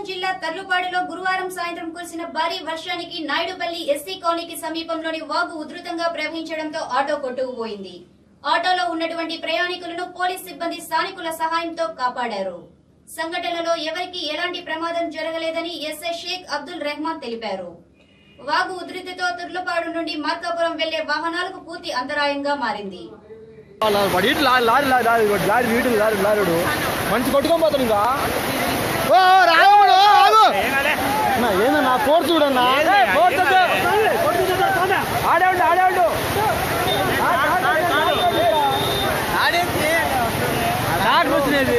ప్రకాశం జిల్లా తర్లుపాడులో గురువారం సాయంత్రం కురిసిన భారీ వర్షానికి నాయుడుపల్లి ఎస్సీ కాలనీకి సమీపంలోని వాగు ఉధృతంగా ప్రవహించడంతో ఆటో కొట్టుకుపోయింది ఆటోలో ఉన్నటువంటి ప్రయాణికులను పోలీస్ సిబ్బంది స్థానికుల సహాయంతో కాపాడారు సంఘటనలో ఎవరికీ ఎలాంటి ప్రమాదం జరగలేదని ఎస్ఐ షేక్ అబ్దుల్ రెహమాన్ తెలిపారు వాగు ఉధృతితో తుర్లపాడు నుండి మార్కాపురం వెళ్లే వాహనాలకు పూర్తి అంతరాయంగా మారింది వాడు ఇటు లారీ లారీ లారీ లారీ వాడు లారీ వీడు లారీ లారీడు మంచి కొట్టుకొని పోతాను ఇంకా ఓ రాముడు ఆగు అన్నా, ఏందన్నా కోర్టు చూడన్నా ఆడేవాడు ఆడేవాడు డాక్టర్ వచ్చినది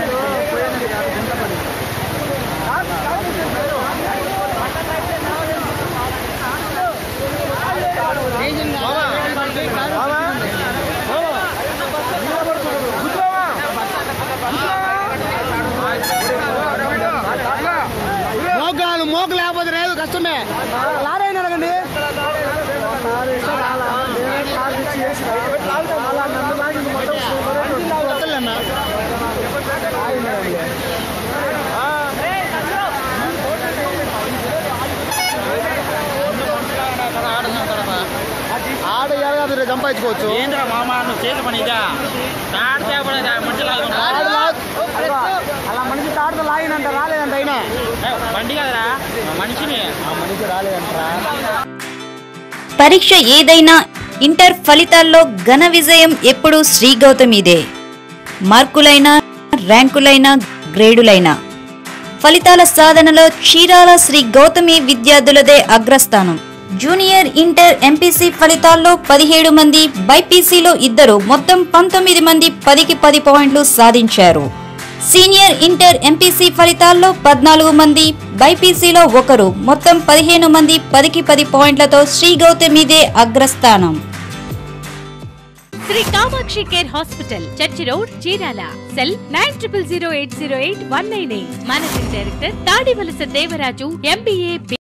మోకాలు మోక లేకపోతే లేదు కష్టమే లారీ అయినా అడగండి వద్దలేనా? ఆడ ఎలాగదు రేపు సంపాదించుకోవచ్చు ఏంద్రా మామ నువ్వు చేతి పని ఇదా తాడితే పడేదా మంచి ఆడ లాగ్- అలా మనిషి తాడుతో లాగినంత రాలేదంట అయినా బండి కదరా మనిషిని ఆ మనిషి రాలేదంటరా పరీక్ష ఏదైనా ఇంటర్ ఫలితాల్లో ఘన విజయం ఎప్పుడూ శ్రీ గౌతమిదే మార్కులైనా ర్యాంకులైనా గ్రేడులైనా ఫలితాల సాధనలో చీరాల శ్రీ గౌతమి విద్యార్థులదే అగ్రస్థానం జూనియర్ ఇంటర్ ఎంపీసీ ఫలితాల్లో పదిహేడు మంది బైపీసీలో ఇద్దరు మొత్తం పంతొమ్మిది మంది పదికి పది పాయింట్లు సాధించారు సీనియర్ ఇంటర్ ఎంపీసీ ఫలితాల్లో పద్నాలుగు మంది బైపీసీలో ఒకరు మొత్తం పదిహేను మంది పదికి పది పాయింట్లతో శ్రీ గౌతమిదే అగ్రస్థానం Sri Kamakshi care hospital church road Chirala cell nine triple zero eight zero eight one nine eight managing director Tadivalasa Devaraju MBA